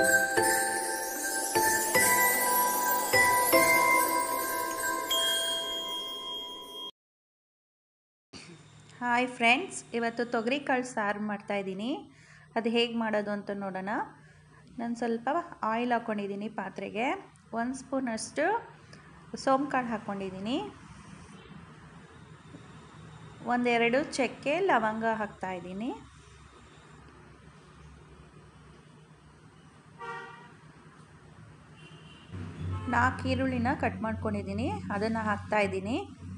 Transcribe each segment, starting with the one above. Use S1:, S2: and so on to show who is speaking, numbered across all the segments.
S1: hi friends ಇವತ್ತು ತೊಗರಿ ಕಾಳು ಸಾರು ಮಾಡ್ತಾಯಿದ್ದೀನಿ ಅದು ಹೇಗೆ ಮಾಡೋದು ಅಂತ ನೋಡೋಣ ನಾನು ಸ್ವಲ್ಪ ಆಯಿಲ್ ಹಾಕ್ಕೊಂಡಿದ್ದೀನಿ ಪಾತ್ರೆಗೆ ಒಂದು ಸ್ಪೂನಷ್ಟು ಸೋಂಪು ಕಾಳು ಹಾಕ್ಕೊಂಡಿದ್ದೀನಿ ಒಂದೆರಡು ಚಕ್ಕೆ ಲವಂಗ ಹಾಕ್ತಾಯಿದ್ದೀನಿ ನಾಲ್ಕು ಈರುಳ್ಳಿನ ಕಟ್ ಮಾಡ್ಕೊಂಡಿದ್ದೀನಿ ಅದನ್ನು ಹಾಕ್ತಾಯಿದ್ದೀನಿ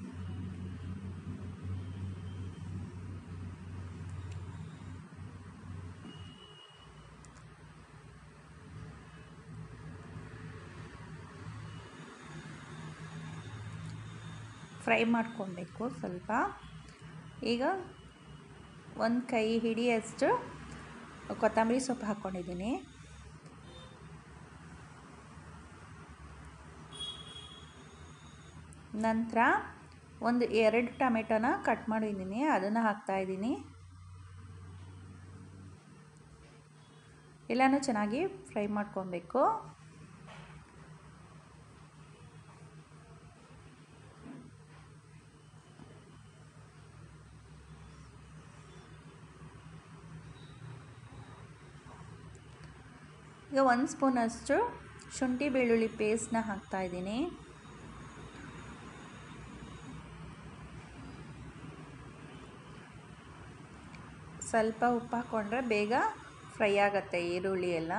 S1: ಫ್ರೈ ಮಾಡ್ಕೊಬೇಕು ಸ್ವಲ್ಪ ಈಗ ಒಂದು ಕೈ ಹಿಡಿಯಷ್ಟು ಕೊತ್ತಂಬರಿ ಸೊಪ್ಪು ಹಾಕ್ಕೊಂಡಿದ್ದೀನಿ ನಂತರ ಒಂದು ಎರಡು ಟೊಮೆಟೊನ ಕಟ್ ಮಾಡಿದ್ದೀನಿ ಅದನ್ನು ಹಾಕ್ತಾಯಿದ್ದೀನಿ ಎಲ್ಲನೂ ಚೆನ್ನಾಗಿ ಫ್ರೈ ಮಾಡ್ಕೊಬೇಕು ಈಗ ಒಂದು ಸ್ಪೂನಷ್ಟು ಶುಂಠಿ ಬೆಳ್ಳುಳ್ಳಿ ಪೇಸ್ಟ್ನ ಹಾಕ್ತಾಯಿದ್ದೀನಿ ಸ್ವಲ್ಪ ಉಪ್ಪು ಹಾಕ್ಕೊಂಡ್ರೆ ಬೇಗ ಫ್ರೈ ಆಗುತ್ತೆ ಈರುಳ್ಳಿ ಎಲ್ಲ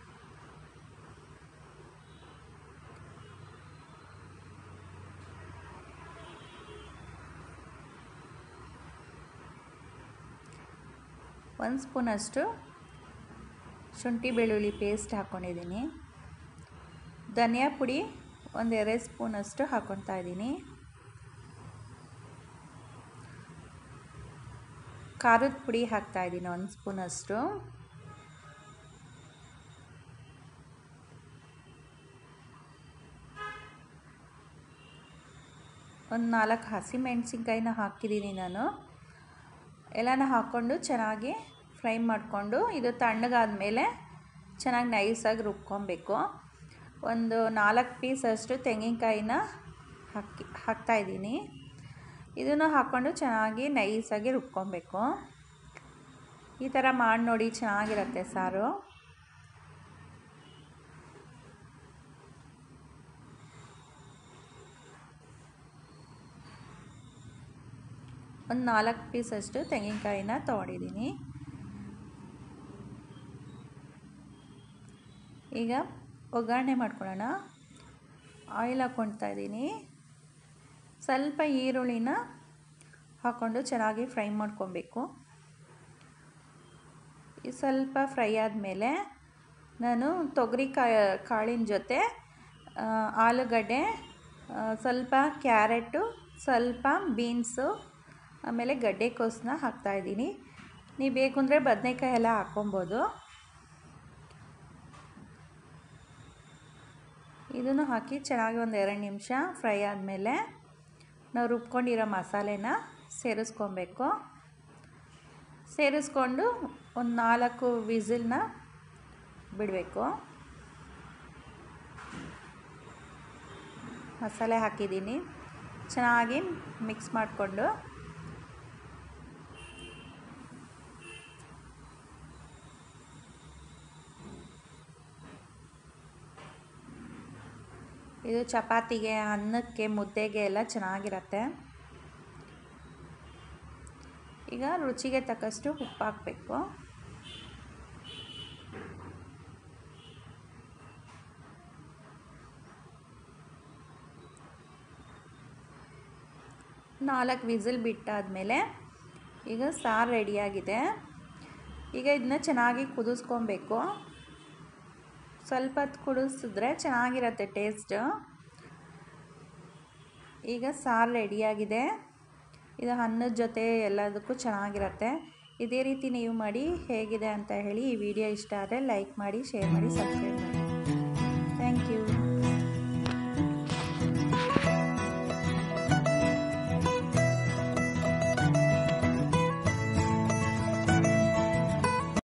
S1: ಒಂದು ಸ್ಪೂನಷ್ಟು ಶುಂಠಿ ಬೆಳ್ಳುಳ್ಳಿ ಪೇಸ್ಟ್ ಹಾಕ್ಕೊಂಡಿದ್ದೀನಿ ಧನಿಯಾ ಪುಡಿ ಒಂದು ಎರಡು ಸ್ಪೂನಷ್ಟು ಹಾಕ್ಕೊತಾ ಇದ್ದೀನಿ ಖಾರದ ಪುಡಿ ಹಾಕ್ತಾಯಿದ್ದೀನಿ ಒಂದು ಸ್ಪೂನಷ್ಟು ಒಂದು ನಾಲ್ಕು ಹಸಿಮೆಣ್ಸಿನ್ಕಾಯಿನ ಹಾಕಿದ್ದೀನಿ ನಾನು ಎಲ್ಲನ ಹಾಕ್ಕೊಂಡು ಚೆನ್ನಾಗಿ ಫ್ರೈ ಮಾಡಿಕೊಂಡು ಇದು ತಣ್ಣಗಾದ್ಮೇಲೆ ಚೆನ್ನಾಗಿ ನೈಸಾಗಿ ರುಬ್ಕೊಬೇಕು ಒಂದು ನಾಲ್ಕು ಪೀಸ್ ಅಷ್ಟು ತೆಂಗಿನಕಾಯಿನ ಹಾಕಿ ಹಾಕ್ತಾಯಿದ್ದೀನಿ ಇದನ್ನು ಹಾಕ್ಕೊಂಡು ಚೆನ್ನಾಗಿ ನೈಸಾಗಿ ರುಬ್ಕೊಬೇಕು ಈ ಥರ ಮಾಡಿ ನೋಡಿ ಚೆನ್ನಾಗಿರುತ್ತೆ ಸಾರು ಒಂದು ನಾಲ್ಕು ಪೀಸಷ್ಟು ತೆಂಗಿನಕಾಯಿನ ತೊಗೊಂಡಿದ್ದೀನಿ ಈಗ ಒಗ್ಗರಣೆ ಮಾಡ್ಕೊಳ್ಳೋಣ ಆಯಿಲ್ ಹಾಕ್ಕೊಳ್ತಾ ಇದ್ದೀನಿ ಸ್ವಲ್ಪ ಈರುಳ್ಳಿನ ಹಾಕ್ಕೊಂಡು ಚೆನ್ನಾಗಿ ಫ್ರೈ ಮಾಡ್ಕೊಬೇಕು ಸ್ವಲ್ಪ ಫ್ರೈ ಆದಮೇಲೆ ನಾನು ತೊಗರಿ ಕಾಳಿನ ಜೊತೆ ಆಲೂಗಡ್ಡೆ ಸ್ವಲ್ಪ ಕ್ಯಾರೆಟು ಸ್ವಲ್ಪ ಬೀನ್ಸು ಆಮೇಲೆ ಗಡ್ಡೆಕೋಸನ್ನ ಹಾಕ್ತಾಯಿದ್ದೀನಿ ನೀವು ಬೇಕು ಅಂದರೆ ಬದನೆಕಾಯಿ ಎಲ್ಲ ಹಾಕ್ಕೊಬೋದು ಇದನ್ನು ಹಾಕಿ ಚೆನ್ನಾಗಿ ಒಂದು ಎರಡು ನಿಮಿಷ ಫ್ರೈ ಆದಮೇಲೆ ನಾವು ರುಬ್ಕೊಂಡಿರೋ ಮಸಾಲೆನ ಸೇರಿಸ್ಕೊಬೇಕು ಸೇರಿಸ್ಕೊಂಡು ಒಂದು ನಾಲ್ಕು ವಿಸಿಲ್ನ ಬಿಡಬೇಕು ಮಸಾಲೆ ಹಾಕಿದ್ದೀನಿ ಚೆನ್ನಾಗಿ ಮಿಕ್ಸ್ ಮಾಡಿಕೊಂಡು ಇದು ಚಪಾತಿಗೆ ಅನ್ನಕ್ಕೆ ಮುದ್ದೆಗೆ ಎಲ್ಲ ಚೆನ್ನಾಗಿರತ್ತೆ ಈಗ ರುಚಿಗೆ ತಕ್ಕಷ್ಟು ಉಪ್ಪು ಹಾಕಬೇಕು ನಾಲ್ಕು ವಿಸಿಲ್ ಬಿಟ್ಟಾದಮೇಲೆ ಈಗ ಸಾರು ರೆಡಿಯಾಗಿದೆ ಈಗ ಇದನ್ನ ಚೆನ್ನಾಗಿ ಕುದಿಸ್ಕೊಬೇಕು ಸ್ವಲ್ಪ ಹೊತ್ತು ಕುಡಿಸಿದ್ರೆ ಚೆನ್ನಾಗಿರುತ್ತೆ ಟೇಸ್ಟು ಈಗ ಸಾರು ರೆಡಿಯಾಗಿದೆ ಇದು ಅನ್ನದ ಜೊತೆ ಎಲ್ಲದಕ್ಕೂ ಚೆನ್ನಾಗಿರುತ್ತೆ ಇದೇ ರೀತಿ ನೀವು ಮಾಡಿ ಹೇಗಿದೆ ಅಂತ ಹೇಳಿ ಈ ವಿಡಿಯೋ ಇಷ್ಟ ಆದರೆ ಲೈಕ್ ಮಾಡಿ ಶೇರ್ ಮಾಡಿ ಸಬ್ಸ್ಕ್ರೈಬ್ ಮಾಡಿ ಥ್ಯಾಂಕ್ ಯು